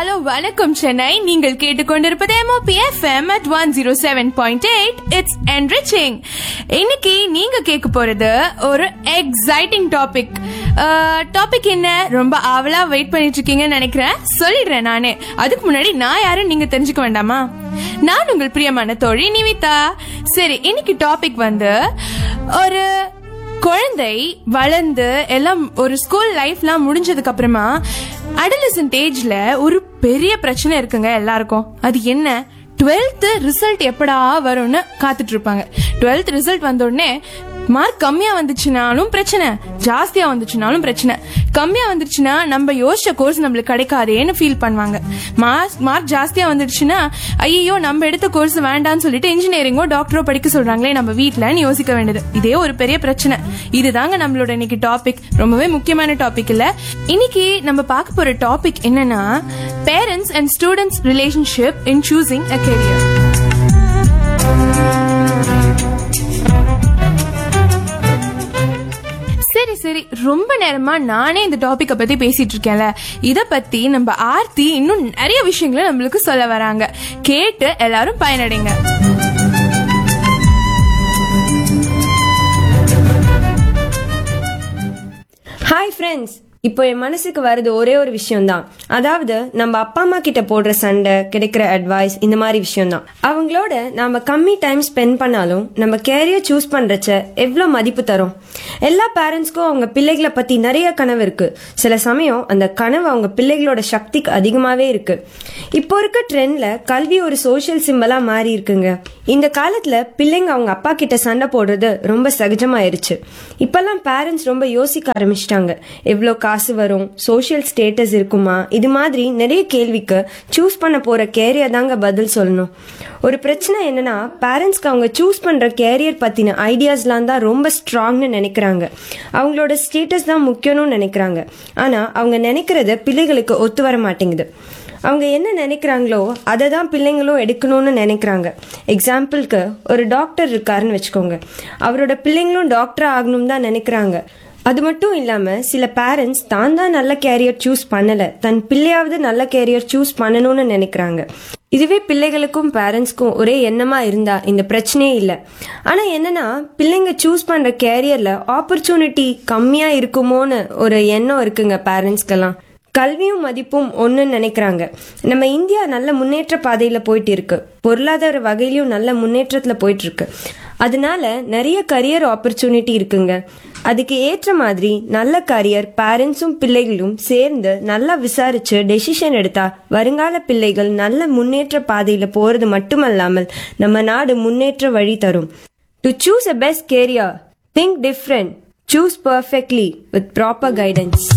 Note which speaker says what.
Speaker 1: hello வணக்கம் சென்னை நீங்கள் கேட்டுக்கொண்டிருப்பது MOP FM at one zero seven point eight it's enriching இன்னைக்கு நீங்க கேட்க போறது ஒரு எக்ஸைட்டிங் டாபிக் டாபிக் என்ன ரொம்ப ஆவலா வெயிட் பண்ணிட்டு இருக்கீங்கன்னு நினைக்கிறேன் சொல்லிடுறேன் நானே அதுக்கு முன்னாடி நான் யாரும் நீங்க தெரிஞ்சுக்க வேண்டாமா நான் உங்கள் பிரியமான தோழி நிவிதா சரி இன்னைக்கு டாபிக் வந்து ஒரு குழந்தை வளர்ந்து எல்லாம் ஒரு ஸ்கூல் லைஃப்லாம் முடிஞ்சதுக்கு அப்புறமா அடலசன்ட் ஏஜ்ல ஒரு பெரிய பிரச்சனை இருக்குங்க எல்லாருக்கும் அது என்ன டுவெல்த் ரிசல்ட் எப்படா வரும்னு காத்துட்டு இருப்பாங்க டுவெல்த் ரிசல்ட் வந்த உடனே மார்க் கம்மியா வந்துச்சுனாலும் பிரச்சனை ஜாஸ்தியா வந்துச்சுனாலும் பிரச்சனை கம்மியா வந்துருச்சுன்னா நம்ம யோசிச்ச கோர்ஸ் நம்மளுக்கு கிடைக்காதேன்னு ஃபீல் பண்ணுவாங்க மார்க் மார்க் ஜாஸ்தியா வந்துடுச்சுன்னா ஐயோ நம்ம எடுத்த கோர்ஸ் வேண்டாம்னு சொல்லிட்டு இன்ஜினியரிங்கோ டாக்டரோ படிக்க சொல்றாங்களே நம்ம வீட்லன்னு யோசிக்க வேண்டியது இதே ஒரு பெரிய பிரச்சனை இதுதாங்க நம்மளோட இன்னைக்கு டாபிக் ரொம்பவே முக்கியமான டாபிக் இல்ல இன்னைக்கு நம்ம பார்க்க போற டாபிக் என்னன்னா parents and students relationship in choosing a career சரி சரி ரொம்ப நேரமா நானே இந்த டாபிக்க பத்தி பேசிட்டு இருக்கேன்ல இத பத்தி நம்ம ஆர்த்தி இன்னும் நிறைய விஷயங்களை நம்மளுக்கு சொல்ல வராங்க கேட்டு எல்லாரும் பயனடைங்க
Speaker 2: ஹாய் ஃப்ரெண்ட்ஸ் இப்போ என் மனசுக்கு வருது ஒரே ஒரு விஷயம்தான் அதாவது நம்ம அப்பா அம்மா கிட்ட போடுற சண்டை கிடைக்கிற அட்வைஸ் இந்த மாதிரி விஷயம்தான் அவங்களோட நாம கம்மி டைம் ஸ்பெண்ட் பண்ணாலும் நம்ம கேரியர் சூஸ் பண்றச்ச எவ்வளோ மதிப்பு தரும் எல்லா பேரண்ட்ஸ்க்கும் அவங்க பிள்ளைகளை பத்தி நிறைய கனவு இருக்கு சில சமயம் அந்த கனவு அவங்க பிள்ளைகளோட சக்திக்கு அதிகமாவே இருக்கு இப்போ இருக்க ட்ரெண்ட்ல கல்வி ஒரு சோஷியல் சிம்பலா மாறி இருக்குங்க இந்த காலத்துல பிள்ளைங்க அவங்க அப்பா கிட்ட சண்டை போடுறது ரொம்ப சகஜமாயிருச்சு இப்பெல்லாம் பேரண்ட்ஸ் ரொம்ப யோசிக்க ஆரம்பிச்சிட்டாங்க எவ்வளோ காசு வரும் சோஷியல் ஸ்டேட்டஸ் இருக்குமா இது மாதிரி நிறைய கேள்விக்கு சூஸ் பண்ண போற கேரியர் தாங்க பதில் சொல்லணும் ஒரு பிரச்சனை என்னன்னா பேரண்ட்ஸ்க்கு அவங்க சூஸ் பண்ற கேரியர் பத்தின ஐடியாஸ்லாம் தான் ரொம்ப ஸ்ட்ராங்னு நினைக்கிறாங்க அவங்களோட ஸ்டேட்டஸ் தான் முக்கியம்னு நினைக்கிறாங்க ஆனா அவங்க நினைக்கிறது பிள்ளைகளுக்கு ஒத்து வர மாட்டேங்குது அவங்க என்ன நினைக்கிறாங்களோ அதை தான் பிள்ளைங்களும் எடுக்கணும்னு நினைக்கிறாங்க எக்ஸாம்பிளுக்கு ஒரு டாக்டர் இருக்காருன்னு வச்சுக்கோங்க அவரோட பிள்ளைங்களும் டாக்டர் ஆகணும் தான் நினைக்கிறாங்க அது மட்டும் இல்லாம சில பேரண்ட்ஸ் தான் தான் நல்ல கேரியர் சூஸ் பண்ணல தன் பிள்ளையாவது நல்ல கேரியர் சூஸ் பண்ணணும்னு நினைக்கிறாங்க இதுவே பிள்ளைகளுக்கும் பேரண்ட்ஸ்க்கும் ஒரே எண்ணமா இருந்தா இந்த பிரச்சனையே இல்லை ஆனா என்னன்னா பிள்ளைங்க சூஸ் பண்ற கேரியர்ல ஆப்பர்ச்சுனிட்டி கம்மியா இருக்குமோன்னு ஒரு எண்ணம் இருக்குங்க பேரண்ட்ஸ்க்கெல்லாம் கல்வியும் மதிப்பும் ஒன்றுன்னு நினைக்கிறாங்க நம்ம இந்தியா நல்ல முன்னேற்ற பாதையில போயிட்டு இருக்கு பொருளாதார வகையிலும் நல்ல முன்னேற்றத்துல போயிட்டு இருக்கு அதனால நிறைய கரியர் ஆப்பர்ச்சுனிட்டி இருக்குங்க அதுக்கு ஏற்ற மாதிரி நல்ல கரியர் பேரண்ட்ஸும் பிள்ளைகளும் சேர்ந்து நல்லா விசாரிச்சு டெசிஷன் எடுத்தா வருங்கால பிள்ளைகள் நல்ல முன்னேற்ற பாதையில போறது மட்டுமல்லாமல் நம்ம நாடு முன்னேற்ற வழி தரும் to choose a best career think different choose perfectly with proper guidance